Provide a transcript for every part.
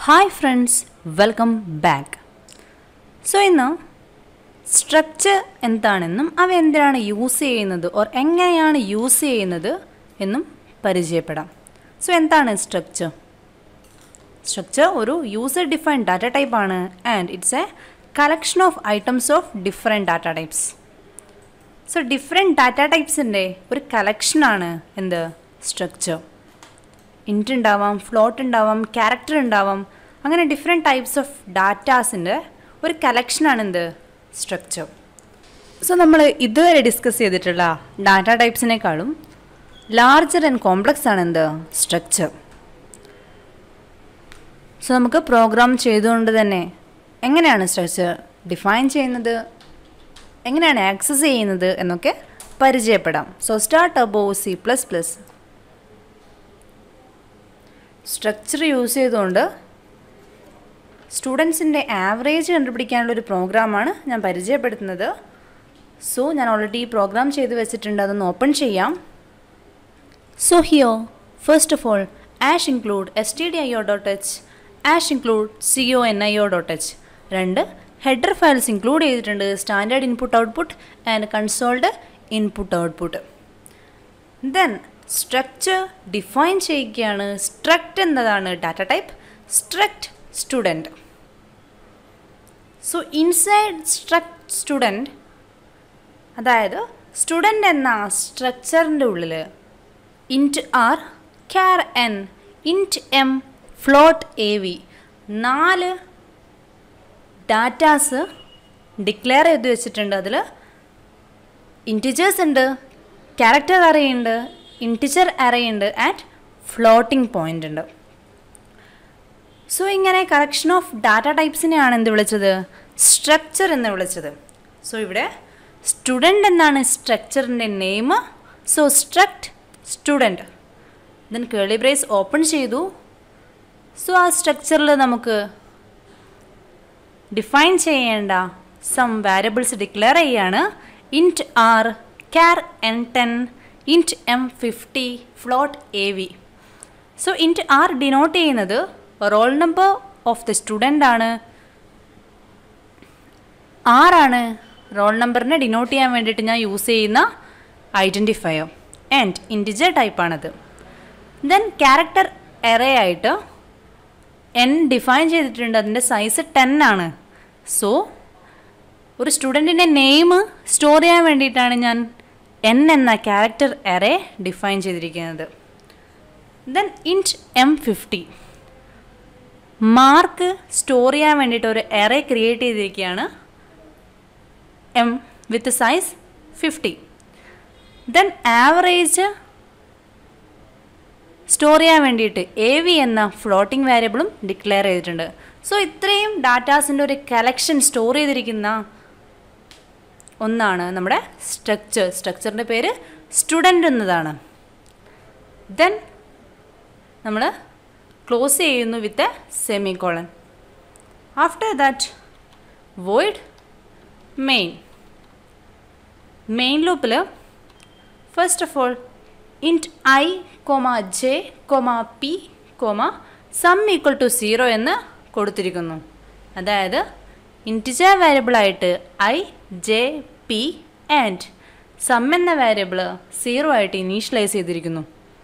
Hi friends welcome back so ഇന്ന് structure എന്താണെന്നും അവ എന്തിനാണ് യൂസ് ചെയ്യുന്നത് ഓർ എങ്ങനെയാണ് യൂസ് ചെയ്യുന്നത് എന്നും പരിചയപ്പെടാം സോ എന്താണ് സ്ട്രക്ചർ സ്ട്രക്ചർ ഒരു യൂസർ ഡിഫൈൻഡ് ഡാറ്റ ടൈപ്പ് ആണ് and it's a collection of items of different data types so different data ടൈപ്സിൻ്റെ ഒരു കളക്ഷനാണ് എന്ത് സ്ട്രക്ചർ ഇൻറ്റ് ഉണ്ടാവാം ഫ്ലോട്ട് ഉണ്ടാവാം ക്യാരക്ടർ ഉണ്ടാവാം അങ്ങനെ ഡിഫറെൻറ്റ് ടൈപ്സ് ഓഫ് ഡാറ്റാസിൻ്റെ ഒരു കളക്ഷനാണ് എന്ത് സ്ട്രക്ചർ സോ നമ്മൾ ഇതുവരെ ഡിസ്കസ് ചെയ്തിട്ടുള്ള ഡാറ്റ ടൈപ്സിനേക്കാളും ലാർജർ ആൻഡ് കോംപ്ലക്സ് ആണ് എന്ത് സ്ട്രക്ചർ സോ നമുക്ക് പ്രോഗ്രാം ചെയ്തുകൊണ്ട് തന്നെ എങ്ങനെയാണ് സ്ട്രക്ചർ ഡിഫൈൻ ചെയ്യുന്നത് എങ്ങനെയാണ് ആക്സസ് ചെയ്യുന്നത് എന്നൊക്കെ പരിചയപ്പെടാം so start about C plus plus structure use ചെയ്തുകൊണ്ട് സ്റ്റുഡൻസിൻ്റെ ആവറേജ് കണ്ടുപിടിക്കാനുള്ള ഒരു പ്രോഗ്രാമാണ് ഞാൻ പരിചയപ്പെടുത്തുന്നത് സോ ഞാൻ ഓൾറെഡി പ്രോഗ്രാം ചെയ്ത് വെച്ചിട്ടുണ്ട് അതൊന്ന് ഓപ്പൺ ചെയ്യാം so here first of all hash include S T D I O dot H hash include C O N I O dot H രണ്ട് ഹെഡർ ഫയൽസ് ഇൻക്ലൂഡ് ചെയ്തിട്ടുണ്ട് standard input output and console input output then structure define ചെയ്യുകയാണ് struct എന്നതാണ് data type struct student so inside struct student അതായത് student എന്ന സ്ട്രക്ചറിൻ്റെ ഉള്ളിൽ int R char N int M float A V നാല് datas declare ചെയ്ത് വെച്ചിട്ടുണ്ട് അതിൽ ഇൻറ്റിജേഴ്സ് ഉണ്ട് ക്യാരക്ടർ അറേ ഉണ്ട് ഇൻറ്റിജർ അറേ ഉണ്ട് ആൻഡ് ഫ്ലോട്ടിംഗ് പോയിൻ്റ് ഉണ്ട് സോ ഇങ്ങനെ കളക്ഷൻ ഓഫ് ഡാറ്റ ടൈപ്സിനെയാണ് എന്ത് വിളിച്ചത് സ്ട്രക്ചർ എന്ന് വിളിച്ചത് സോ ഇവിടെ സ്റ്റുഡൻ്റ് എന്നാണ് സ്ട്രക്ചറിൻ്റെ name so struct student then curly brace open ചെയ്തു സോ ആ സ്ട്രക്ചറിൽ നമുക്ക് ഡിഫൈൻ ചെയ്യേണ്ട സം വാരിയബിൾസ് ഡിക്ലെയർ ചെയ്യാണ് int R char N ten int M fifty float A V so int R denote ചെയ്യുന്നത് roll number of the student ആണ് ആറാണ് role നമ്പറിനെ ഡിനോട്ട് ചെയ്യാൻ വേണ്ടിയിട്ട് ഞാൻ യൂസ് ചെയ്യുന്ന ഐഡൻറ്റിഫയർ ആൻഡ് ഇൻറ്റിജർ ടൈപ്പാണത് ദെൻ ക്യാരക്ടർ എറേ ആയിട്ട് എൻ ഡിഫൈൻ ചെയ്തിട്ടുണ്ട് അതിൻ്റെ സൈസ് ടെൻ ആണ് സോ ഒരു സ്റ്റുഡൻറ്റിൻ്റെ നെയിം സ്റ്റോർ ചെയ്യാൻ വേണ്ടിയിട്ടാണ് ഞാൻ എൻ എന്ന ക്യാരക്ടർ എറേ ഡിഫൈൻ ചെയ്തിരിക്കുന്നത് then int M fifty mark store ചെയ്യാൻ വേണ്ടിയിട്ട് ഒരു എറേ ക്രിയേറ്റ് ചെയ്തിരിക്കുകയാണ് M with size fifty then average store ചെയ്യാൻ വേണ്ടിയിട്ട് എ വി എന്ന ഫ്ലോട്ടിംഗ് വേരിയബിളും ഡിക്ലെയർ ചെയ്തിട്ടുണ്ട് സോ ഇത്രയും ഡാറ്റാസിൻ്റെ ഒരു കളക്ഷൻ സ്റ്റോർ ചെയ്തിരിക്കുന്ന ഒന്നാണ് നമ്മുടെ സ്ട്രക്ചർ സ്ട്രക്ചറിൻ്റെ പേര് സ്റ്റുഡൻ്റ് എന്നതാണ് ദെൻ നമ്മൾ ക്ലോസ് ചെയ്യുന്നു with semi colon after that void main main ലൂപ്പിൽ first of all int I comma J comma P comma sum equal to zero എന്ന് കൊടുത്തിരിക്കുന്നു അതായത് ഇൻറ്റിജർ വേരിയബിളായിട്ട് I J P and sum എന്ന variable zero ആയിട്ട് initialize ചെയ്തിരിക്കുന്നു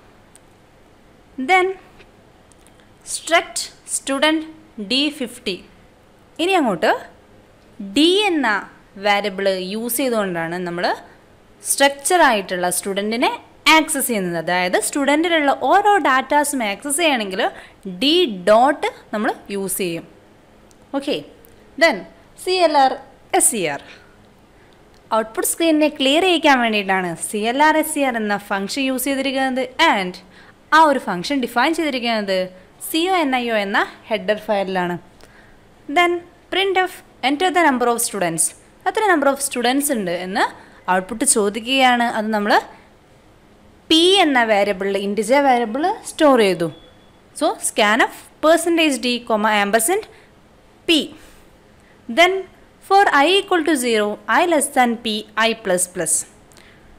then struct student D fifty ഇനി അങ്ങോട്ട് ഡി എന്ന വേരിയബിൾ യൂസ് ചെയ്തുകൊണ്ടാണ് നമ്മൾ സ്ട്രക്ചറായിട്ടുള്ള സ്റ്റുഡൻറ്റിനെ ആക്സസ് ചെയ്യുന്നത് അതായത് സ്റ്റുഡൻറ്റിലുള്ള ഓരോ ഡാറ്റാസും ആക്സസ് ചെയ്യണമെങ്കിൽ ഡി ഡോട്ട് നമ്മൾ യൂസ് ചെയ്യും okay then C L R S C R output സ്ക്രീനിനെ ക്ലിയർ ചെയ്യിക്കാൻ വേണ്ടിയിട്ടാണ് C L R S C R എന്ന ഫംഗ്ഷൻ യൂസ് ചെയ്തിരിക്കുന്നത് ആൻഡ് ആ ഒരു ഫംഗ്ഷൻ ഡിഫൈൻ ചെയ്തിരിക്കുന്നത് C O N I O എന്ന ഹെഡർ ഫയലിലാണ് then print of enter the number of students എത്ര നമ്പർ ഓഫ് സ്റ്റുഡൻസ് ഉണ്ട് എന്ന് ഔട്ട്പുട്ട് ചോദിക്കുകയാണ് അത് നമ്മൾ പി എന്ന വേരിയബിളിൽ ഇൻറ്റിജർ വേരിയബിൾ സ്റ്റോർ ചെയ്തു so scan of percentage D comma ampersand P then for I equal to zero I less than P I plus plus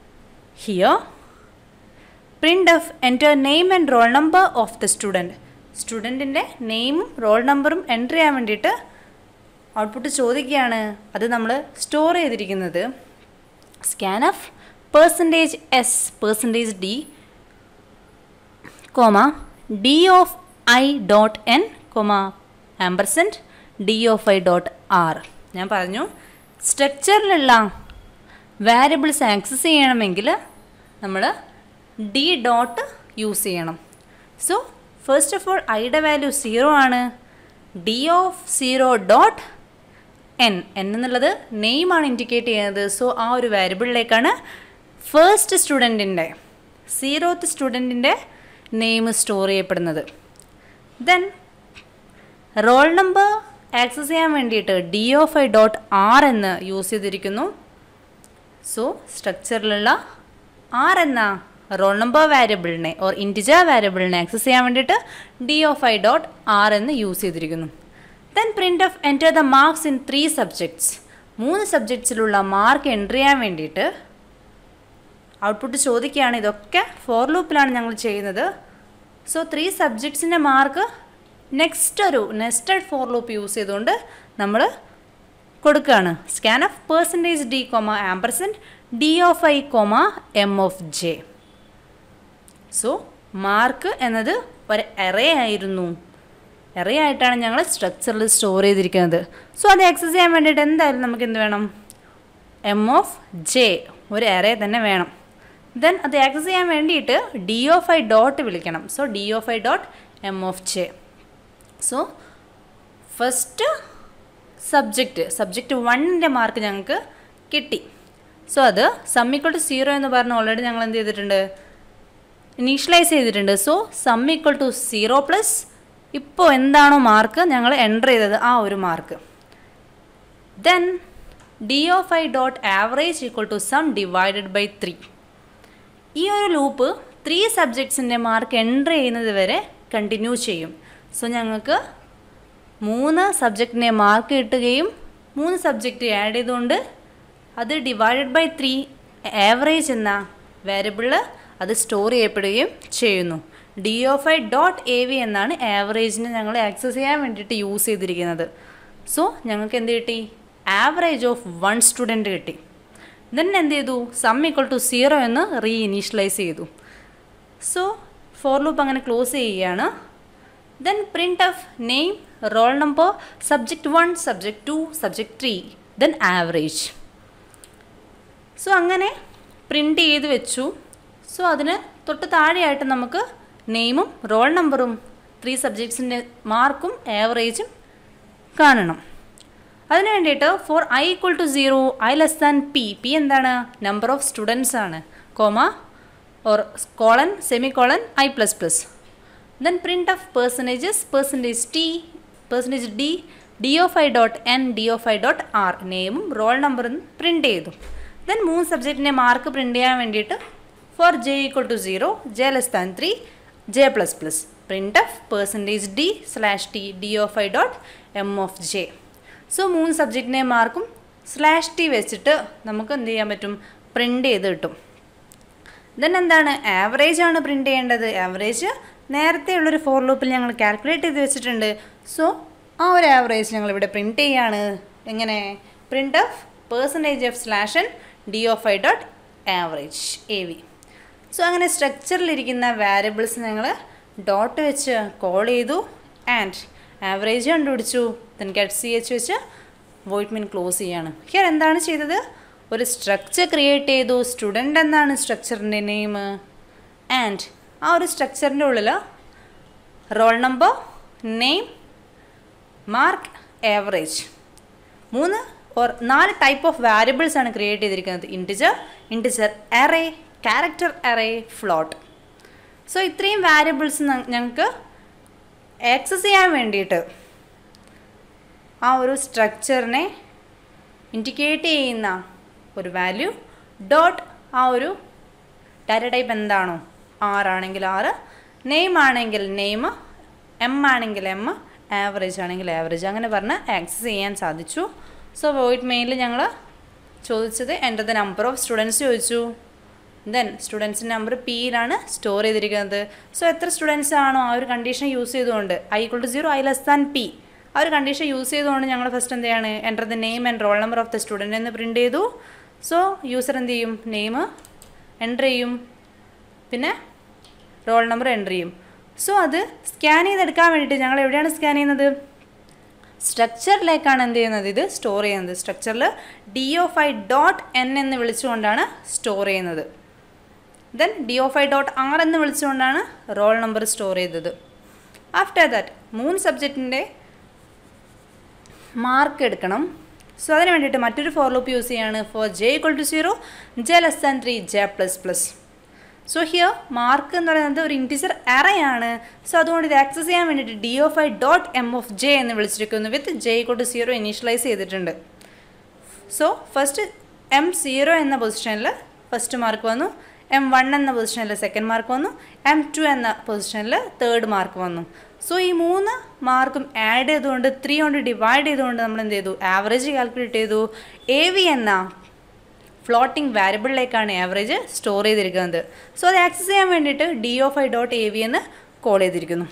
here printf enter name and roll number of the student സ്റ്റുഡൻറ്റിൻ്റെ നെയിമും roll നമ്പറും enter ചെയ്യാൻ വേണ്ടിയിട്ട് output ചോദിക്കുകയാണ് അത് നമ്മൾ store ചെയ്തിരിക്കുന്നത് scan of percentage S percentage D comma D of I dot N comma ampersand D of I dot R ഞാൻ പറഞ്ഞു സ്ട്രക്ചറിലുള്ള വാരിയബിൾസ് ആക്സസ് ചെയ്യണമെങ്കിൽ നമ്മൾ ഡി ഡോട്ട് യൂസ് ചെയ്യണം സോ ഫസ്റ്റ് ഓഫ് ഓൾ ഐയുടെ വാല്യൂ സീറോ ആണ് D of zero dot N N എന്നുള്ളത് നെയിമാണ് ഇൻഡിക്കേറ്റ് ചെയ്യുന്നത് സോ ആ ഒരു വാരിയബിളിലേക്കാണ് ഫസ്റ്റ് സ്റ്റുഡൻറ്റിൻ്റെ സീറോത്ത് സ്റ്റുഡൻറ്റിൻ്റെ നെയിം സ്റ്റോർ ചെയ്യപ്പെടുന്നത് ദെൻ റോൾ നമ്പർ ആക്സസ് ചെയ്യാൻ വേണ്ടിയിട്ട് D of I dot R എന്ന് യൂസ് ചെയ്തിരിക്കുന്നു സോ സ്ട്രക്ചറിലുള്ള ആർ എന്ന റോൾ നമ്പർ വാരിയബിളിനെ ഓർ ഇൻറ്റിജർ വാരിയബിളിനെ ആക്സസ് ചെയ്യാൻ വേണ്ടിയിട്ട് D of I dot R എന്ന് യൂസ് ചെയ്തിരിക്കുന്നു then print of enter the marks in three subjects മൂന്ന് സബ്ജക്ട്സിലുള്ള മാർക്ക് എൻ്റർ ചെയ്യാൻ വേണ്ടിയിട്ട് ഔട്ട്പുട്ട് ചോദിക്കുകയാണ് ഇതൊക്കെ ഫോർ ലൂപ്പിലാണ് ഞങ്ങൾ ചെയ്യുന്നത് സോ ത്രീ സബ്ജക്ട്സിൻ്റെ മാർക്ക് നെക്സ്റ്റ് ഒരു നെസ്റ്റഡ് ഫോർ ലൂപ്പ് യൂസ് ചെയ്തുകൊണ്ട് നമ്മൾ കൊടുക്കുകയാണ് scan of percentage D comma ampersand D of I comma M of J so mark എന്നത് ഒരു എറേ ആയിരുന്നു എറേ ആയിട്ടാണ് ഞങ്ങൾ സ്ട്രക്ചറിൽ സ്റ്റോർ ചെയ്തിരിക്കുന്നത് സോ അത് ആക്സസ് ചെയ്യാൻ വേണ്ടിയിട്ട് എന്തായാലും നമുക്ക് എന്ത് വേണം എം ഓഫ് ജെ ഒരു എറേ തന്നെ വേണം ദെൻ അത് ആക്സസ് ചെയ്യാൻ വേണ്ടിയിട്ട് ഡി ഓഫ് ഐ ഡോട്ട് വിളിക്കണം so D of I dot M of J so first subject subject വണ്ണിൻ്റെ മാർക്ക് ഞങ്ങൾക്ക് കിട്ടി സോ അത് സമ്മിക്വൾ ടു സീറോ എന്ന് പറഞ്ഞ് ഓൾറെഡി ഞങ്ങൾ എന്ത് ചെയ്തിട്ടുണ്ട് ഇനീഷ്യലൈസ് ചെയ്തിട്ടുണ്ട് so sum equal to zero plus ഇപ്പോൾ എന്താണോ മാർക്ക് ഞങ്ങൾ എൻ്റർ ചെയ്തത് ആ ഒരു mark then D of I dot average equal to sum divided by three ഈ ഒരു ലൂപ്പ് ത്രീ സബ്ജക്ട്സിൻ്റെ മാർക്ക് എൻ്റർ ചെയ്യുന്നത് വരെ കണ്ടിന്യൂ ചെയ്യും സോ ഞങ്ങൾക്ക് മൂന്ന് സബ്ജക്റ്റിനെ മാർക്ക് കിട്ടുകയും മൂന്ന് സബ്ജക്റ്റ് ആഡ് ചെയ്തുകൊണ്ട് അത് ഡിവൈഡഡ് ബൈ ത്രീ ആവറേജ് എന്ന വേരിയബിളിൽ അത് സ്റ്റോർ ചെയ്യപ്പെടുകയും ചെയ്യുന്നു D of I dot A V എന്നാണ് ആവറേജിനെ ഞങ്ങൾ ആക്സസ് ചെയ്യാൻ വേണ്ടിയിട്ട് യൂസ് ചെയ്തിരിക്കുന്നത് സോ ഞങ്ങൾക്ക് എന്ത് കിട്ടി ആവറേജ് ഓഫ് വൺ സ്റ്റുഡൻറ്റ് കിട്ടി ദെൻ എന്ത് ചെയ്തു സം ഈക്വൾ ടു സീറോ എന്ന് റീ ഇനീഷ്യലൈസ് ചെയ്തു സോ ഫോർ ലൂപ്പ് അങ്ങനെ ക്ലോസ് ചെയ്യുകയാണ് then print of name roll number subject one subject two subject three then average so അങ്ങനെ പ്രിൻ്റ് ചെയ്ത് വെച്ചു സോ അതിന് തൊട്ട് താഴെയായിട്ട് നമുക്ക് നെയിമും റോൾ നമ്പറും ത്രീ സബ്ജക്ട്സിൻ്റെ മാർക്കും ആവറേജും കാണണം അതിന് വേണ്ടിയിട്ട് for I equal to zero I less than P P എന്താണ് നമ്പർ ഓഫ് സ്റ്റുഡൻസ് ആണ് comma or colon semi colon I plus plus then print of percentages percentage T percentage D D of I dot N D of I dot R നെയിമും roll നമ്പറും print ചെയ്തു then മൂന്ന് സബ്ജക്റ്റിൻ്റെ mark print ചെയ്യാൻ വേണ്ടിയിട്ട് for J equal to zero J less than three J plus plus print of percentage D slash T D of I dot M of J so മൂന്ന് സബ്ജക്റ്റിനെ മാർക്കും slash T വെച്ചിട്ട് നമുക്ക് എന്ത് ചെയ്യാൻ പറ്റും പ്രിൻ്റ് ചെയ്ത് കിട്ടും ദെൻ എന്താണ് ആവറേജ് ആണ് പ്രിൻ്റ് ചെയ്യേണ്ടത് ആവറേജ് നേരത്തെ ഉള്ളൊരു ഫോർ ലൂപ്പിൽ ഞങ്ങൾ കാൽക്കുലേറ്റ് ചെയ്ത് വെച്ചിട്ടുണ്ട് സോ ആ ഒരു ആവറേജ് ഞങ്ങൾ ഇവിടെ പ്രിൻ്റ് ചെയ്യാണ് എങ്ങനെ print of percentage of slash N D of I dot average A V so അങ്ങനെ സ്ട്രക്ചറിലിരിക്കുന്ന വാരിയബിൾസ് ഞങ്ങൾ ഡോട്ട് വെച്ച് കോൾ ചെയ്തു ആൻഡ് ആവറേജ് കണ്ടുപിടിച്ചു ദെൻ ഗെറ്റ് സി എച്ച് വെച്ച് വോയിറ്റ് മീൻ ക്ലോസ് ചെയ്യാണ് ഹിയർ എന്താണ് ചെയ്തത് ഒരു സ്ട്രക്ചർ ക്രിയേറ്റ് ചെയ്തു സ്റ്റുഡൻ്റ് എന്നാണ് സ്ട്രക്ചറിൻ്റെ നെയിം ആൻഡ് ആ ഒരു സ്ട്രക്ചറിൻ്റെ ഉള്ളിൽ roll number name mark average മൂന്ന് ഓർ നാല് ടൈപ്പ് ഓഫ് വാരിയബിൾസ് ആണ് ക്രിയേറ്റ് ചെയ്തിരിക്കുന്നത് integer integer array character array float so ഇത്രയും വാരിയബിൾസ് ഞങ്ങൾക്ക് ആക്സസ് ചെയ്യാൻ വേണ്ടിയിട്ട് ആ ഒരു സ്ട്രക്ചറിനെ ഇൻഡിക്കേറ്റ് ചെയ്യുന്ന ഒരു വാല്യൂ ഡോട്ട് ആ ഒരു ഡാറ്റ ടൈപ്പ് എന്താണോ ആറാണെങ്കിൽ ആറ് നെയിം ആണെങ്കിൽ നെയിം എം ആണെങ്കിൽ എം ആവറേജ് ആണെങ്കിൽ ആവറേജ് അങ്ങനെ പറഞ്ഞ് ആക്സസ് ചെയ്യാൻ സാധിച്ചു സോ വോയിഡ് മെയിലിൽ ഞങ്ങൾ ചോദിച്ചത് enter the number of students ചോദിച്ചു ദെൻ സ്റ്റുഡൻസിൻ്റെ നമ്പർ പിയിലാണ് സ്റ്റോർ ചെയ്തിരിക്കുന്നത് സോ എത്ര സ്റ്റുഡൻസ് ആണോ ആ ഒരു കണ്ടീഷൻ യൂസ് ചെയ്തുകൊണ്ട് I equal to zero I less than P ആ ഒരു കണ്ടീഷൻ യൂസ് ചെയ്തുകൊണ്ട് ഞങ്ങൾ ഫസ്റ്റ് എന്ത് ചെയ്യാണ് enter the name and roll number of the student എന്ന് പ്രിൻറ്റ് ചെയ്തു സോ യൂസർ എന്ത് ചെയ്യും നെയിം എൻ്റർ ചെയ്യും പിന്നെ റോൾ നമ്പർ എൻ്റർ ചെയ്യും സോ അത് സ്കാൻ ചെയ്തെടുക്കാൻ വേണ്ടിയിട്ട് ഞങ്ങൾ എവിടെയാണ് സ്കാൻ ചെയ്യുന്നത് സ്ട്രക്ചറിലേക്കാണ് എന്ത് ചെയ്യുന്നത് ഇത് സ്റ്റോർ ചെയ്യുന്നത് സ്ട്രക്ചറിൽ D O five dot N എന്ന് വിളിച്ചുകൊണ്ടാണ് സ്റ്റോർ ചെയ്യുന്നത് then D O five dot R എന്ന് വിളിച്ചുകൊണ്ടാണ് റോൾ നമ്പർ സ്റ്റോർ ചെയ്തത് ആഫ്റ്റർ ദാറ്റ് മൂന്ന് സബ്ജക്റ്റിൻ്റെ മാർക്ക് എടുക്കണം സോ അതിന് വേണ്ടിയിട്ട് മറ്റൊരു ഫോർ ലൂപ്പ് യൂസ് ചെയ്യാണ് for J equal to zero J less than three J plus plus so here mark എന്ന് പറയുന്നത് ഒരു ഇൻറ്റീജർ ആണ് സോ അതുകൊണ്ട് ഇത് ആക്സസ് ചെയ്യാൻ വേണ്ടിയിട്ട് D O five dot M of J എന്ന് വിളിച്ചിരിക്കുന്നു with J equal to zero initialize ചെയ്തിട്ടുണ്ട് സോ ഫസ്റ്റ് എം സീറോ എന്ന പൊസിഷനിൽ ഫസ്റ്റ് മാർക്ക് വന്നു എം വൺ എന്ന പൊസിഷനിൽ സെക്കൻഡ് മാർക്ക് വന്നു എം ടു എന്ന പൊസിഷനിൽ തേർഡ് മാർക്ക് വന്നു സോ ഈ മൂന്ന് മാർക്കും ആഡ് ചെയ്തുകൊണ്ട് ത്രീ കൊണ്ട് ഡിവൈഡ് ചെയ്തുകൊണ്ട് നമ്മൾ എന്ത് ചെയ്തു ആവറേജ് കാൽക്കുലേറ്റ് ചെയ്തു എ വി എന്ന ഫ്ലോട്ടിംഗ് വാരിയബിളിലേക്കാണ് ആവറേജ് സ്റ്റോർ ചെയ്തിരിക്കുന്നത് സോ അത് ആക്സസ് ചെയ്യാൻ വേണ്ടിയിട്ട് D O five dot A V എന്ന് കോൾ ചെയ്തിരിക്കുന്നു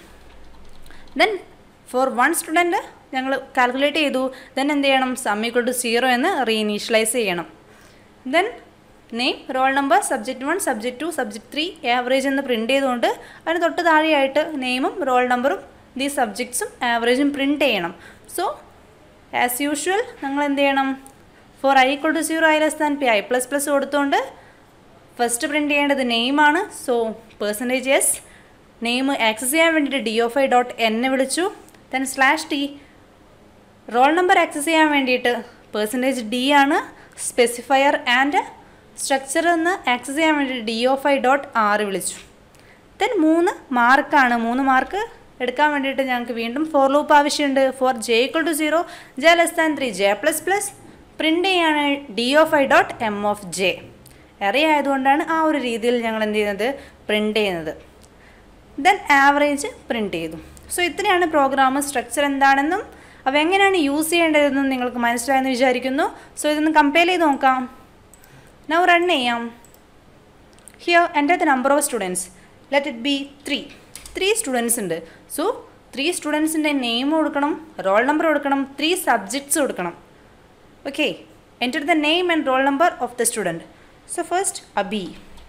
ദെൻ ഫോർ വൺ സ്റ്റുഡൻറ്റ് ഞങ്ങൾ കാൽക്കുലേറ്റ് ചെയ്തു ദെൻ എന്ത് ചെയ്യണം സം ഈക്വൾ ടു സീറോ എന്ന് റീഇനീഷ്യലൈസ് ചെയ്യണം then name roll number subject one subject two subject three average എന്ന് പ്രിൻറ്റ് ചെയ്തുകൊണ്ട് അതിന് തൊട്ട് താഴെയായിട്ട് നെയിമും റോൾ നമ്പറും ദീ സബ്ജക്ട്സും ആവറേജും പ്രിൻറ്റ് ചെയ്യണം സോ ആസ് യൂഷ്വൽ നിങ്ങൾ എന്ത് ചെയ്യണം for I equal to zero I less than P I plus plus കൊടുത്തുകൊണ്ട് ഫസ്റ്റ് പ്രിൻറ്റ് ചെയ്യേണ്ടത് നെയിമാണ് so percentage S name access ചെയ്യാൻ വേണ്ടിയിട്ട് ഡി ഒ ഫൈവ് ഡോട്ട് എന്നെ വിളിച്ചു then slash T roll number access ചെയ്യാൻ വേണ്ടിയിട്ട് പേഴ്സൻറ്റേജ് ഡി ആണ് സ്പെസിഫയർ ആൻഡ് സ്ട്രക്ചർ എന്ന് ആക്സസ് ചെയ്യാൻ വേണ്ടിയിട്ട് ഡി ഒ ഫൈവ് ഡോട്ട് ആറ് വിളിച്ചു ദെൻ മൂന്ന് മാർക്കാണ് മൂന്ന് മാർക്ക് എടുക്കാൻ വേണ്ടിയിട്ട് ഞങ്ങൾക്ക് വീണ്ടും ഫോർ ലൂപ്പ് ആവശ്യമുണ്ട് for J equal to zero J less than three J plus plus print ചെയ്യാണ് D O five dot M of J array ആയതുകൊണ്ടാണ് ആ ഒരു രീതിയിൽ ഞങ്ങൾ എന്ത് ചെയ്യുന്നത് പ്രിൻ്റ് ചെയ്യുന്നത് ദെൻ ആവറേജ് പ്രിൻ്റ് ചെയ്തു സോ ഇത്രയാണ് പ്രോഗ്രാം സ്ട്രക്ചർ എന്താണെന്നും അവ എങ്ങനെയാണ് യൂസ് ചെയ്യേണ്ടതെന്നും നിങ്ങൾക്ക് മനസ്സിലായെന്ന് വിചാരിക്കുന്നു സോ ഇതൊന്ന് കമ്പയർ ചെയ്ത് നോക്കാം നൗ റൺ ചെയ്യാം here enter the number of students let it be three three students ഉണ്ട് സോ ത്രീ സ്റ്റുഡൻസിൻ്റെ നെയിം കൊടുക്കണം റോൾ നമ്പർ കൊടുക്കണം ത്രീ സബ്ജക്ട്സ് കൊടുക്കണം okay enter the name and roll number of the student so first Abhi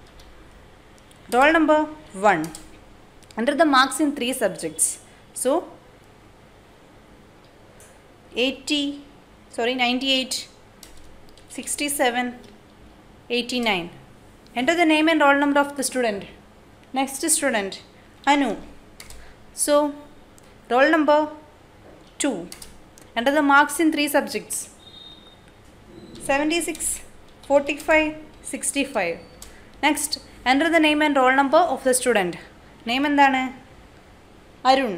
roll number one enter the marks in three subjects so eighty sorry ninety eight sixty seven 89. Enter the name and roll number of the student. Next student, Anu. So, roll number 2. Enter the marks in three subjects 76, 45, 65. Next, enter the name and roll number of the student. Name എന്താണ് Arun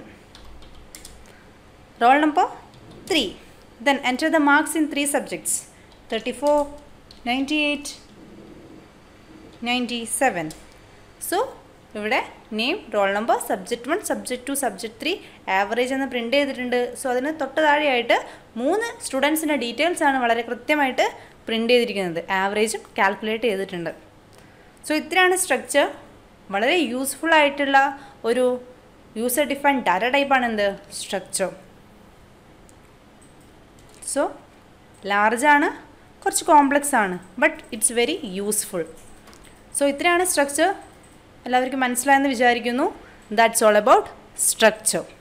roll number 3 then enter the marks in three subjects 34 98 ninety seven so ഇവിടെ name roll number subject one subject two subject three average എന്ന് print ചെയ്തിട്ടുണ്ട് so അതിന് തൊട്ട് താഴെയായിട്ട് മൂന്ന് സ്റ്റുഡൻസിൻ്റെ details ആണ് വളരെ കൃത്യമായിട്ട് പ്രിൻ്റ് ചെയ്തിരിക്കുന്നത് ആവറേജും കാൽക്കുലേറ്റ് ചെയ്തിട്ടുണ്ട് സോ ഇത്രയാണ് സ്ട്രക്ചർ വളരെ യൂസ്ഫുൾ ആയിട്ടുള്ള ഒരു യൂസർ ഡിഫൈൻ ഡാറ്റ ടൈപ്പാണ് എന്ത് സ്ട്രക്ചർ സോ ലാർജാണ് കുറച്ച് കോംപ്ലക്സ് ആണ് but it's very useful so ഇത്രയാണ് സ്ട്രക്ചർ എല്ലാവർക്കും മനസ്സിലായെന്ന് വിചാരിക്കുന്നു ദാറ്റ്സ് ഓൾ അബൌട്ട് സ്ട്രക്ചർ